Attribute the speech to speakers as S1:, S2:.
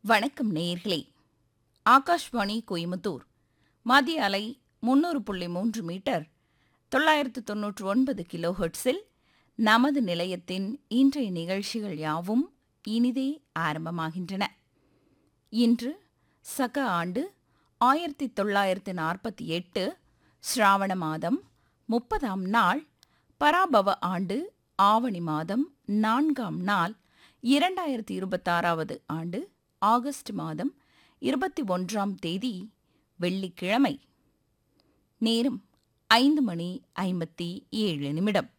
S1: வணக்கம் நேயர்களே ஆகாஷ்வாணி கோயமுத்தூர் மதிய அலை முன்னூறு புள்ளி மூன்று மீட்டர் தொள்ளாயிரத்து தொன்னூற்று ஒன்பது கிலோ ஹெர்ட்ஸில் நமது நிலையத்தின் இன்றைய நிகழ்ச்சிகள் யாவும் இனிதே ஆரம்பமாகின்றன இன்று சக ஆண்டு ஆயிரத்தி தொள்ளாயிரத்து நாற்பத்தி எட்டு ஸ்ராவண மாதம் முப்பதாம் நாள் பராபவ ஆண்டு ஆவணி மாதம் நான்காம் நாள் இரண்டாயிரத்தி இருபத்தாறாவது ஆண்டு ஆகஸ்ட் மாதம் இருபத்தி ஒன்றாம் தேதி வெள்ளிக்கிழமை நேரம் ஐந்து மணி ஐம்பத்தி ஏழு நிமிடம்